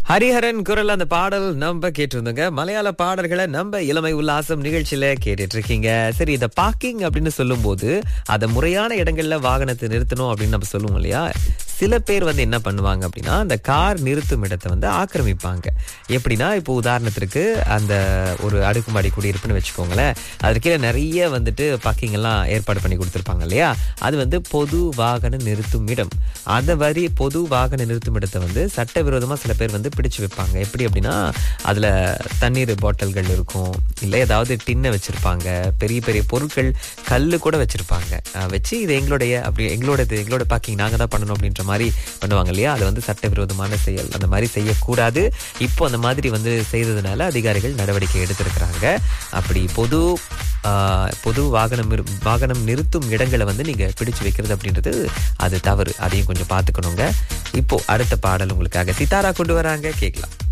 ஹரிஹரன் குரல் அந்த பாடல் நம்ம கேட்டிருந்தோங்க மலையாள பாடல்களை நம்ம இளமை உல்லாசம் நிகழ்ச்சியில கேட்டுட்டு இருக்கீங்க சரி இந்த பார்க்கிங் அப்படின்னு சொல்லும்போது அதை முறையான இடங்கள்ல வாகனத்தை நிறுத்தணும் அப்படின்னு நம்ம சொல்லுவோம் இல்லையா சில பேர் வந்து என்ன பண்ணுவாங்க அப்படின்னா அந்த கார் நிறுத்தும் இடத்தை வந்து ஆக்கிரமிப்பாங்க எப்படின்னா இப்போ உதாரணத்திற்கு அந்த ஒரு அடுக்குமாடி குடியிருப்புன்னு வச்சுக்கோங்களேன் அதற்கே நிறைய வந்துட்டு பார்க்கிங் எல்லாம் ஏற்பாடு பண்ணி கொடுத்துருப்பாங்க இல்லையா அது வந்து பொது வாகன நிறுத்தும் இடம் அந்த வரி பொது வாகன நிறுத்தும் இடத்தை வந்து சட்டவிரோதமா சில பேர் வந்து பிடிச்சு வைப்பாங்க எப்படி அப்படின்னா அதுல தண்ணீர் பாட்டில்கள் இருக்கும் இல்லை ஏதாவது டின்னை வச்சிருப்பாங்க பெரிய பெரிய பொருட்கள் கல்லு கூட வச்சிருப்பாங்க அஹ் வச்சு இது எங்களுடைய அப்படி எங்களோடது எங்களோட பார்க்கிங் நாங்க தான் பண்ணணும் அப்படின்ற மாதிரி பண்ணுவாங்க இல்லையா அது வந்து சட்டவிரோதமான செயல் அந்த மாதிரி செய்யக்கூடாது இப்போ அந்த மாதிரி வந்து செய்ததுனால அதிகாரிகள் நடவடிக்கை எடுத்திருக்கிறாங்க அப்படி பொது ஆஹ், பொது வாகனம் இரு- வாகனம் நிறுத்தும் இடங்களை வந்து நீங்க பிடிச்சு வைக்கிறது அப்படின்றது அது தவறு அதையும் கொஞ்சம் பார்த்துக்கணுங்க இப்போ அடுத்த பாடல் உங்களுக்காக சித்தாரா கொண்டு வராங்க கேட்கலாம்